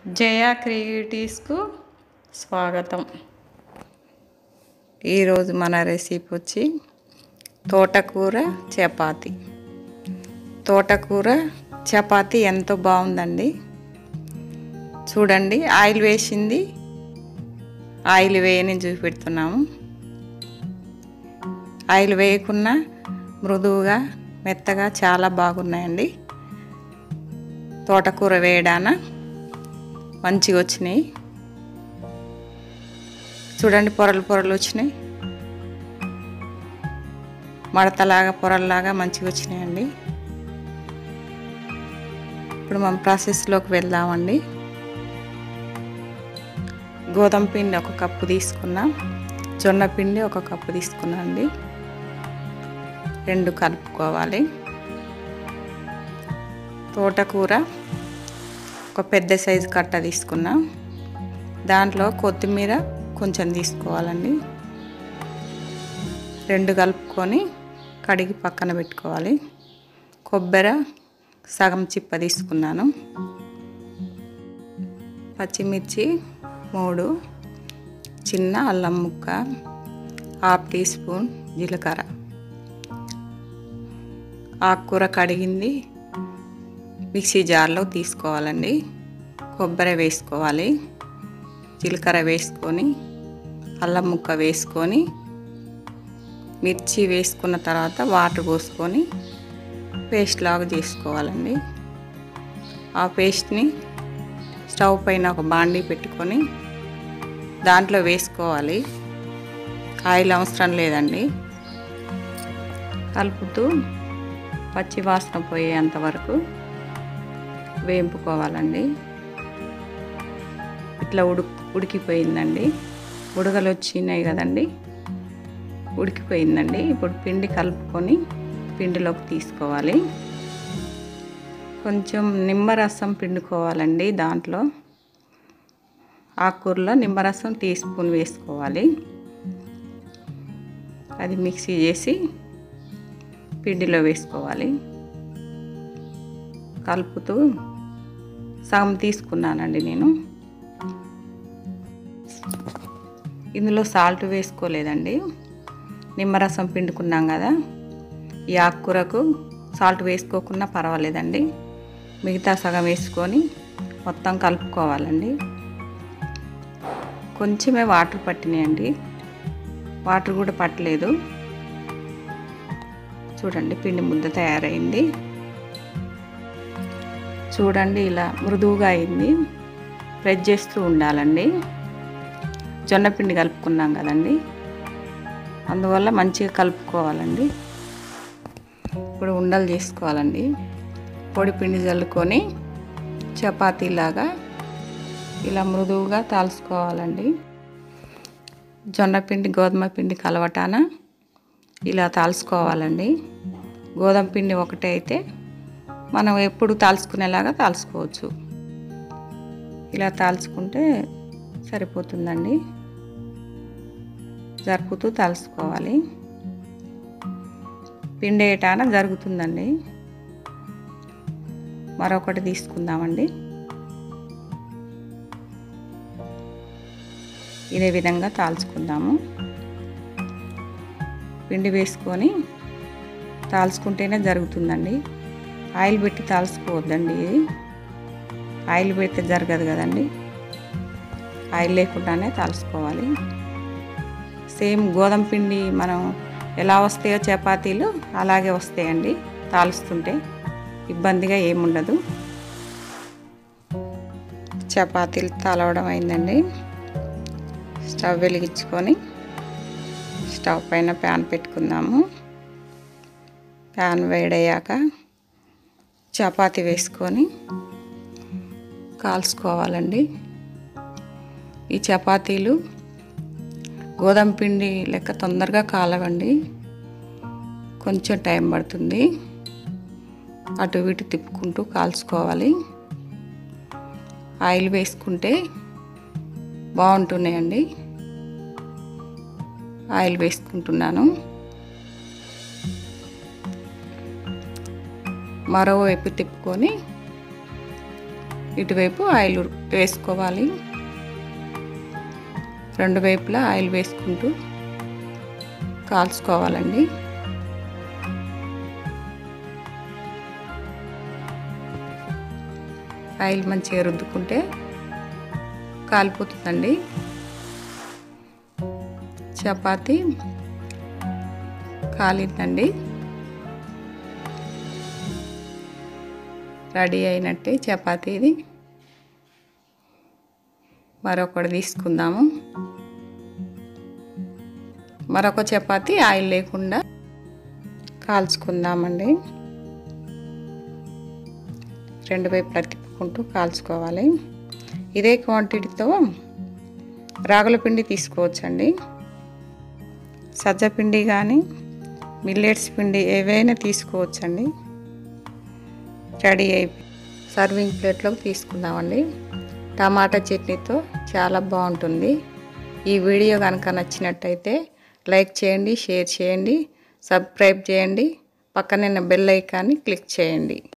జయా క్రియేటివ్స్కు స్వాగతం ఈరోజు మన రెసిపీ వచ్చి తోటకూర చపాతి తోటకూర చపాతి ఎంతో బాగుందండి చూడండి ఆయిల్ వేసింది ఆయిల్ వేయని చూపెడుతున్నాము ఆయిల్ వేయకున్నా మృదువుగా మెత్తగా చాలా బాగున్నాయండి తోటకూర వేయడాన మంచిగా వచ్చినాయి చూడండి పొరలు పొరలు వచ్చినాయి మడతలాగా పొరల్లాగా మంచిగా వచ్చినాయండి ఇప్పుడు మనం ప్రాసెస్లోకి వెళ్దామండి గోధుమ పిండి ఒక కప్పు తీసుకున్నాం జొన్న పిండి ఒక కప్పు తీసుకున్నాం అండి రెండు కలుపుకోవాలి తోటకూర ఒక పెద్ద సైజు కట్ట తీసుకున్నాం దాంట్లో కొత్తిమీర కొంచెం తీసుకోవాలండి రెండు కలుపుకొని కడిగి పక్కన పెట్టుకోవాలి కొబ్బరి సగం చిప్ప తీసుకున్నాను పచ్చిమిర్చి మూడు చిన్న అల్లం ముక్క హాఫ్ టీ స్పూన్ జీలకర్ర ఆకుకూర కడిగింది మిక్సీ జార్లో తీసుకోవాలండి కొబ్బరి వేసుకోవాలి జీలకర్ర వేసుకొని అల్లం ముక్క వేసుకొని మిర్చి వేసుకున్న తర్వాత వాటర్ పోసుకొని పేస్ట్ లాగా చేసుకోవాలండి ఆ పేస్ట్ని స్టవ్ పైన ఒక బాండీ పెట్టుకొని దాంట్లో వేసుకోవాలి ఆయిల్ అవసరం లేదండి కలుపుతూ పచ్చి వాసన పోయేంత వరకు వేంపుకోవాలండి ఇట్లా ఉడు ఉడికిపోయిందండి ఉడకలు వచ్చినాయి కదండి ఉడికిపోయిందండి ఇప్పుడు పిండి కలుపుకొని పిండిలోకి తీసుకోవాలి కొంచెం నిమ్మరసం పిండుకోవాలండి దాంట్లో ఆకుకూరలో నిమ్మరసం టీ స్పూన్ వేసుకోవాలి అది మిక్సీ చేసి పిండిలో వేసుకోవాలి కలుపుతూ సగం తీసుకున్నానండి నేను ఇందులో సాల్ట్ వేసుకోలేదండి నిమ్మరసం పిండుకున్నాం కదా ఈ ఆకుకూరకు సాల్ట్ వేసుకోకున్నా పర్వాలేదండి మిగతా సగం వేసుకొని మొత్తం కలుపుకోవాలండి కొంచెమే వాటర్ పట్టినాయండి వాటర్ కూడా పట్టలేదు చూడండి పిండి ముద్ద తయారైంది చూడండి ఇలా మృదువుగా అయింది ప్రెస్ చేస్తూ ఉండాలండి జొన్నపిండి కలుపుకున్నాం కదండి అందువల్ల మంచిగా కలుపుకోవాలండి ఇప్పుడు ఉండలు చేసుకోవాలండి పొడి పిండి చల్లుకొని చపాతీలాగా ఇలా మృదువుగా తాల్చుకోవాలండి జొన్నపిండి గోధుమ పిండి కలవటాన ఇలా తాల్చుకోవాలండి గోధుమ పిండి ఒకటే అయితే మనం ఎప్పుడు తాల్చుకునేలాగా తాల్చుకోవచ్చు ఇలా తాల్చుకుంటే సరిపోతుందండి జరుపుతూ తాల్చుకోవాలి పిండి వేయటాన జరుగుతుందండి మరొకటి తీసుకుందామండి ఇదే విధంగా తాల్చుకుందాము పిండి వేసుకొని తాల్చుకుంటేనే జరుగుతుందండి ఆయిల్ పెట్టి తాల్చుకోవద్దండి ఇది ఆయిల్ పెడితే జరగదు కదండి ఆయిల్ లేకుండానే తాల్చుకోవాలి సేమ్ గోధుమ పిండి మనం ఎలా వస్తాయో చపాతీలు అలాగే వస్తాయండి తాలుస్తుంటే ఇబ్బందిగా ఏముండదు చపాతీలు తాలవడం అయిందండి స్టవ్ వెలిగించుకొని స్టవ్ పైన ప్యాన్ పెట్టుకుందాము ప్యాన్ వేడయ్యాక చపాతీ వేసుకొని కాల్చుకోవాలండి ఈ చపాతీలు గోధుమ పిండి లెక్క తొందరగా కాలవండి కొంచెం టైం పడుతుంది అటు ఇటు తిప్పుకుంటూ కాల్చుకోవాలి ఆయిల్ వేసుకుంటే బాగుంటున్నాయండి ఆయిల్ వేసుకుంటున్నాను మరోవైపు తిప్పుకొని ఇటువైపు ఆయిల్ వేసుకోవాలి రెండు వైపులా ఆయిల్ వేసుకుంటూ కాల్చుకోవాలండి ఆయిల్ మంచిగా రుద్దుకుంటే కాలిపోతుందండి చపాతి కాలిందండి రెడీ అయినట్టే చపాతీ ఇది మరొకటి తీసుకుందాము మరొక చపాతి ఆయిల్ లేకుండా కాల్చుకుందామండి రెండు వైపులా తిప్పుకుంటూ కాల్చుకోవాలి ఇదే క్వాంటిటీతో రాగుల పిండి తీసుకోవచ్చండి సజ్జ పిండి కానీ మిల్లెట్స్ పిండి ఏవైనా తీసుకోవచ్చండి రెడీ అయిపోయి సర్వింగ్ ప్లేట్లోకి తీసుకుందామండి టమాటా చట్నీతో చాలా బాగుంటుంది ఈ వీడియో కనుక నచ్చినట్టయితే లైక్ చేయండి షేర్ చేయండి సబ్స్క్రైబ్ చేయండి పక్కనే బెల్ ఐకాన్ని క్లిక్ చేయండి